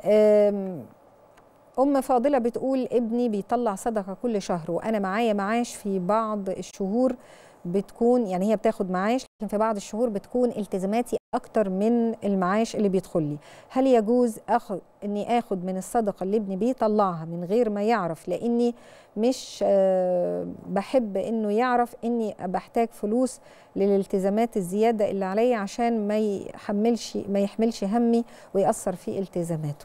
أم فاضلة بتقول ابني بيطلع صدقة كل شهر وأنا معايا معاش في بعض الشهور بتكون يعني هي بتاخد معاش لكن في بعض الشهور بتكون التزاماتي اكتر من المعاش اللي بيدخل لي هل يجوز اخذ اني اخد من الصدقه اللي ابني بيطلعها من غير ما يعرف لاني مش بحب انه يعرف اني بحتاج فلوس للالتزامات الزياده اللي عليا عشان ما يحملش ما يحملش همي ويأثر في التزاماته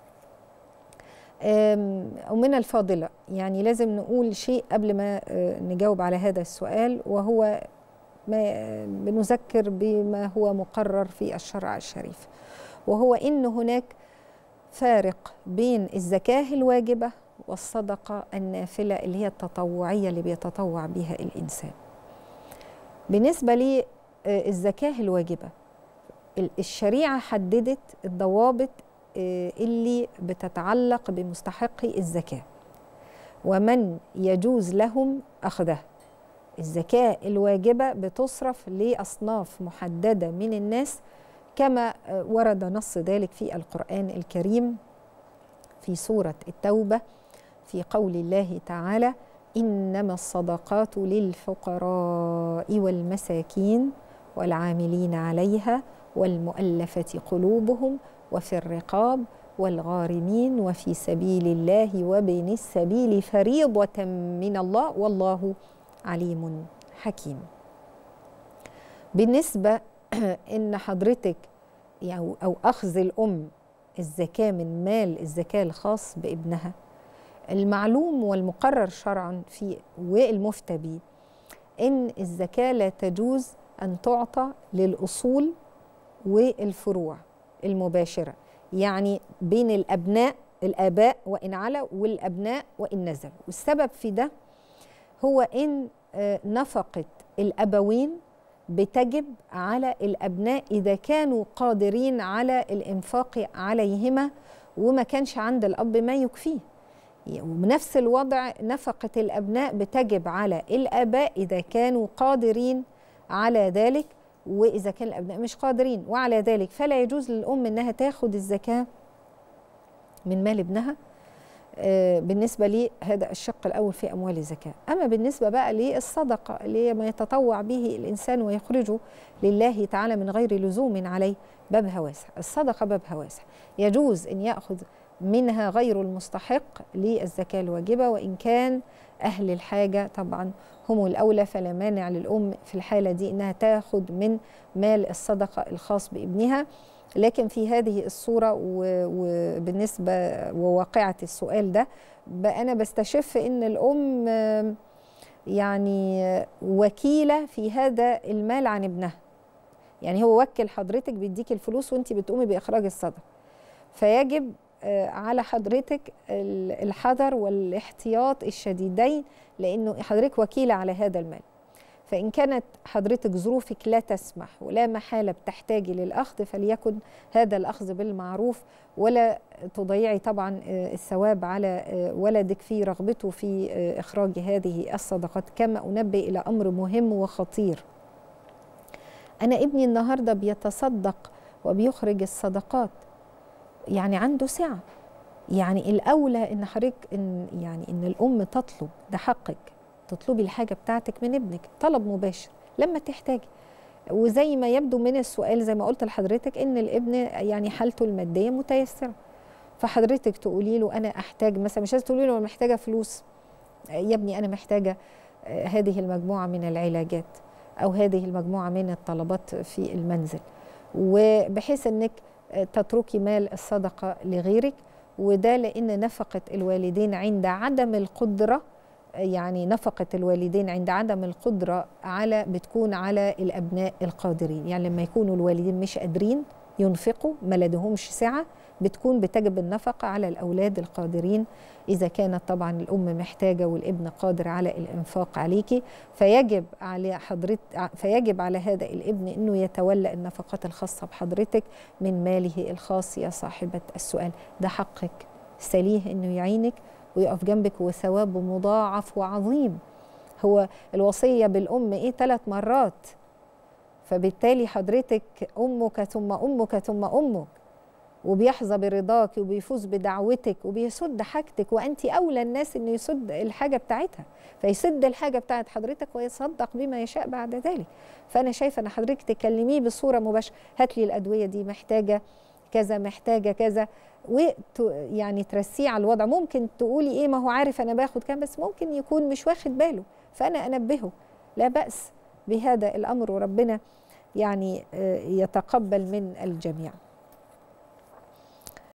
أمنا الفاضلة يعني لازم نقول شيء قبل ما نجاوب على هذا السؤال وهو ما بنذكر بما هو مقرر في الشرع الشريف وهو ان هناك فارق بين الزكاه الواجبه والصدقه النافله اللي هي التطوعيه اللي بيتطوع بها الانسان بالنسبه للزكاه الواجبه الشريعه حددت الضوابط اللي بتتعلق بمستحقي الزكاه ومن يجوز لهم اخذها الزكاة الواجبة بتصرف لأصناف محددة من الناس كما ورد نص ذلك في القرآن الكريم في سورة التوبة في قول الله تعالى إنما الصدقات للفقراء والمساكين والعاملين عليها والمؤلفة قلوبهم وفي الرقاب والغارمين وفي سبيل الله وبن السبيل فريضة من الله والله عليم حكيم بالنسبة إن حضرتك يعني أو أخذ الأم الزكاة من مال الزكاة الخاص بابنها المعلوم والمقرر شرعا في والمفتى به إن الزكاة لا تجوز أن تعطى للأصول والفروع المباشرة يعني بين الأبناء الآباء وإن على والأبناء وإن نزل والسبب في ده هو ان نفقه الابوين بتجب على الابناء اذا كانوا قادرين على الانفاق عليهما وما كانش عند الاب ما يكفيه ونفس الوضع نفقه الابناء بتجب على الاباء اذا كانوا قادرين على ذلك واذا كان الابناء مش قادرين وعلى ذلك فلا يجوز للام انها تاخد الزكاه من مال ابنها بالنسبة لي هذا الشق الأول في أموال الزكاة أما بالنسبة بقى للصدقة اللي ما يتطوع به الإنسان ويخرجه لله تعالى من غير لزوم عليه بابها واسع الصدقة بابها واسع يجوز أن يأخذ منها غير المستحق للزكاة الواجبة وإن كان أهل الحاجة طبعا هم الأولى فلا مانع للأم في الحالة دي أنها تاخذ من مال الصدقة الخاص بابنها لكن في هذه الصورة وبالنسبة وواقعة السؤال ده أنا بستشف أن الأم يعني وكيلة في هذا المال عن ابنها يعني هو وكل حضرتك بيديك الفلوس وانت بتقومي بإخراج الصدقة فيجب على حضرتك الحذر والاحتياط الشديدين لأنه حضرتك وكيلة على هذا المال فإن كانت حضرتك ظروفك لا تسمح ولا محالة بتحتاجي للأخذ فليكن هذا الأخذ بالمعروف ولا تضيعي طبعا الثواب على ولدك في رغبته في إخراج هذه الصدقات كما أنبه إلى أمر مهم وخطير أنا ابني النهاردة بيتصدق وبيخرج الصدقات يعني عنده سعة يعني الأولى إن حضرتك إن يعني إن الأم تطلب ده حقك تطلبي الحاجة بتاعتك من ابنك طلب مباشر لما تحتاجي وزي ما يبدو من السؤال زي ما قلت لحضرتك ان الابن يعني حالته الماديه متيسره فحضرتك تقولي له انا احتاج مثلا مش لازم تقولي له انا محتاجه فلوس يا ابني انا محتاجه هذه المجموعه من العلاجات او هذه المجموعه من الطلبات في المنزل وبحيث انك تتركي مال الصدقه لغيرك وده لان نفقه الوالدين عند عدم القدره يعني نفقة الوالدين عند عدم القدرة على بتكون على الأبناء القادرين يعني لما يكونوا الوالدين مش قادرين ينفقوا ما لديهمش سعة بتكون بتجب النفقة على الأولاد القادرين إذا كانت طبعا الأم محتاجة والابن قادر على الإنفاق عليكي فيجب على حضرت فيجب على هذا الابن أنه يتولى النفقات الخاصة بحضرتك من ماله الخاص يا صاحبة السؤال ده حقك سليه أنه يعينك ويقف جنبك وثوابه مضاعف وعظيم هو الوصية بالأم إيه ثلاث مرات فبالتالي حضرتك أمك ثم أمك ثم أمك وبيحظى برضاك وبيفوز بدعوتك وبيسد حاجتك وانت اولى الناس انه يسد الحاجه بتاعتها فيسد الحاجه بتاعت حضرتك ويصدق بما يشاء بعد ذلك فانا شايفه ان حضرتك تكلميه بصوره مباشره هات لي الادويه دي محتاجه كذا محتاجه كذا ويعني ترسيه على الوضع ممكن تقولي ايه ما هو عارف انا باخد كام بس ممكن يكون مش واخد باله فانا انبهه لا باس بهذا الامر وربنا يعني يتقبل من الجميع